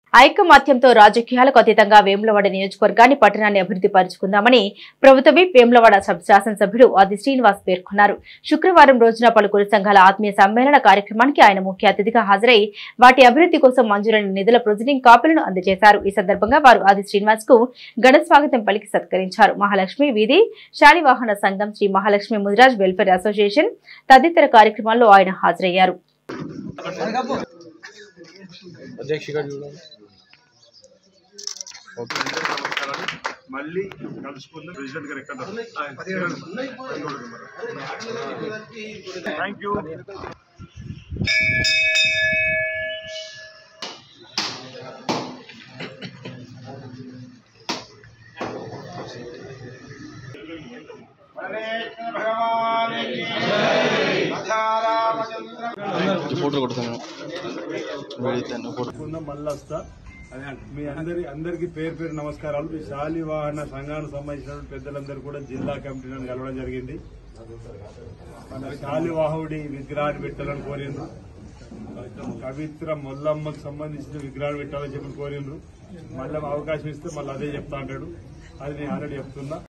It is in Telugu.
ఐకమత్యంతో రాజకీయాలకు అతీతంగా వేములవాడ నియోజకవర్గాన్ని పట్టణాన్ని అభివృద్ధి పరుచుకుందామని ప్రభుత్వ విప్ వేములవాడ సబ్ శాసనసభ్యుడు ఆది శ్రీనివాస్ పేర్కొన్నారు శుక్రవారం రోజున పలువురు సంఘాల ఆత్మీయ సమ్మేళన కార్యక్రమానికి ఆయన ముఖ్య అతిథిగా హాజరై వాటి అభివృద్ధి కోసం మంజూరైన నిధుల ప్రొసీడింగ్ కాపీలను అందజేశారు ఈ సందర్భంగా వారు ఆది శ్రీనివాస్ కు ఘన స్వాగతం పలికి సత్కరించారు మహాలక్ష్మి వీధి శాలివాహన సంఘం శ్రీ మహాలక్ష్మి ముదిరాజ్ వెల్ఫేర్ అసోసియేషన్ తదితర కార్యక్రమాల్లో ఆయన హాజరయ్యారు అధ్యక్షగా చూడండి మళ్ళీ కలుసుకుందాం ప్రెసిడెంట్ గారు ఎక్కడ థ్యాంక్ యూ ఫోటో కొడతాను వెళితాను ఫోటో ఉన్న మళ్ళీ వస్తా అదే అంట. మీ అందరి అందరికి పేరు పేరు నమస్కారాలు ఈ శాలి వాహన సంఘానికి సంబంధించిన పెద్దలందరూ కూడా జిల్లా కమిటీలను కలవడం జరిగింది మన శాలి వాహుడి విగ్రహాన్ని పెట్టాలని కోరిండ్రు కవిత్ర మొల్లమ్మకు సంబంధించిన విగ్రహాన్ని పెట్టాలని చెప్పి కోరిండ్రు మళ్ళీ అవకాశం ఇస్తే మళ్ళీ అదే చెప్తా అంటాడు అది నేను ఆల్రెడీ చెప్తున్నా